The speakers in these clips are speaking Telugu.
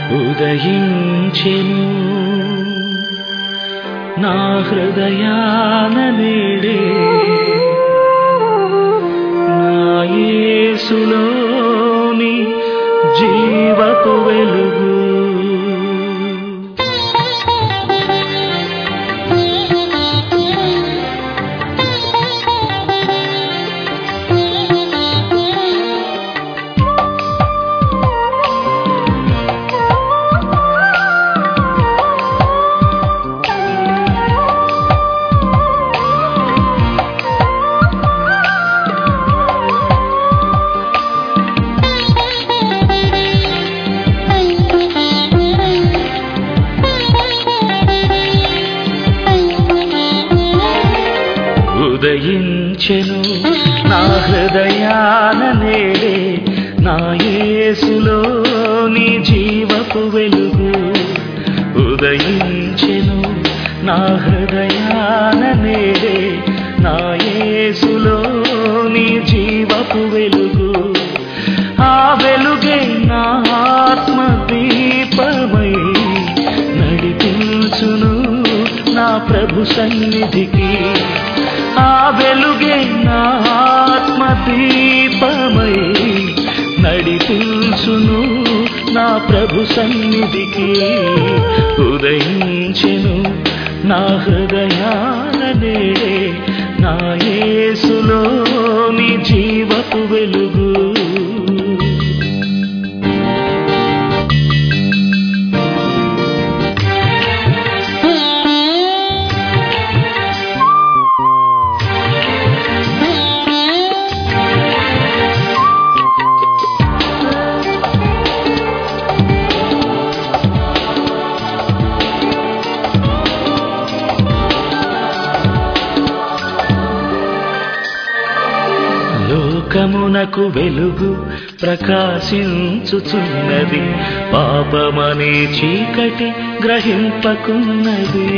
ఉదయించెను నా హృదయాన నేడే నా యేసులోని జీవపు వెలుగు ఉదయించెను నా హృదయాన నేడే నా యేసులోని జీవపు వెలుగు ఉదయించెను నా హృదయాన నేడే నా యేసులోని జీవపు వెలుగు ఆ వెలుగే నా ఆత్మ దీపమై నడిపించును నా ప్రభు సన్నిధికి ఆ వెలుగే నా ఆత్మ దీపమై నడిపించును నా ప్రభు సన్నిధికి ఉదయించెను నా హృదయాన నేడే నా యేసులోని జీవపు వెలుగు లోకమునకు వెలుగు ప్రకాశించుచున్నది పాపమనే చీకటి గ్రహింపకున్నది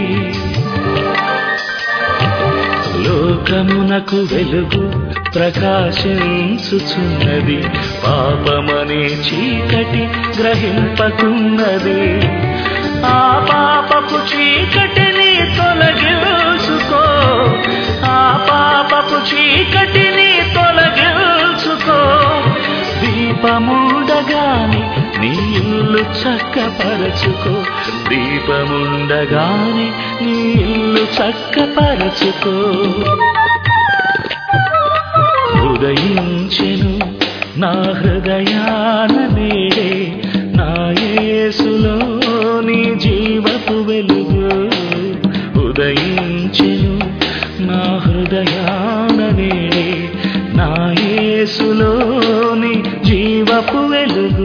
లోకమునకు వెలుగు ప్రకాశించుచున్నది పాపమనే చీకటి గ్రహింపకున్నది ఆ పాపపు చీకటిని తొలగించుకో ఆ పాపపు చీకటిని తొలగించుకో దీపముండగాని నీ ఇల్లు చక్కపరచుకో దీపముండగాని నీ ఇల్లు చక్కపరచుకో ఉదయించెను నా హృదయాన నేడే నా యేసులోని జీవపు వెలుగు ఉదయించెను నా హృదయాన నేడే నా యేసులోని జీవపు వెలుగు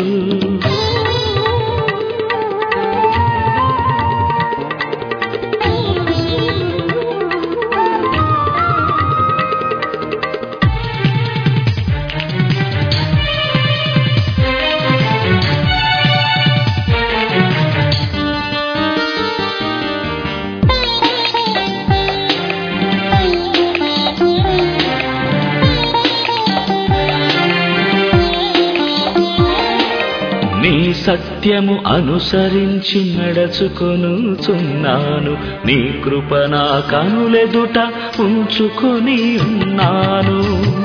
నీ సత్యము అనుసరించి నడుచుకొనుచున్నాను నీ కృప నా కనులెదుట ఉంచుకొని ఉన్నాను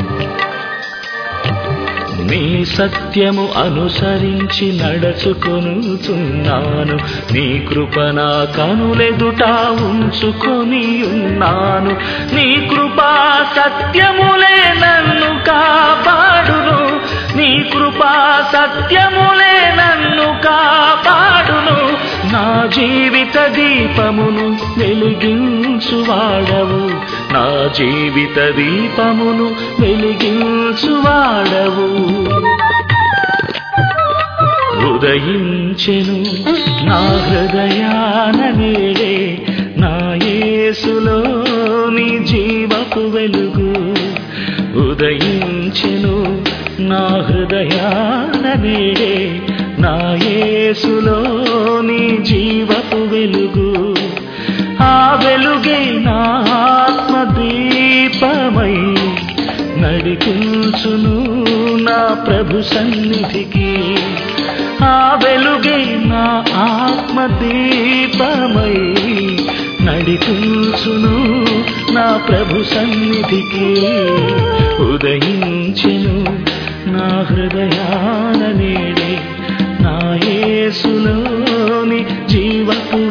నీ సత్యము అనుసరించి నడుచుకొనుచున్నాను నీ కృప నా కనులెదుట ఉంచుకొని ఉన్నాను నీ కృపా సత్యములే నన్ను కాపాడును నీ కృపా సత్యములే నన్ను కాపాడును నా జీవిత దీపమును వెలిగించువాడవు నా జీవిత దీపమును వెలిగించువాడవు ఉదయించెను నా హృదయాన నేడే నా యేసులోని జీవపు వెలుగు ఉదయించెను నా హృదయాన నేడే నా యేసులోని జీవపు వెలుగు ఆ వెలుగే నా ఆత్మ దీపమై నడిపించును నా ప్రభు సన్నిధికి ఆ వెలుగే నా ఆత్మదీపమై నడిపించును నా ప్రభు సన్నిధికి ఉదయించెను నా హృదయాన నేడే నా యేసులోని జీవపు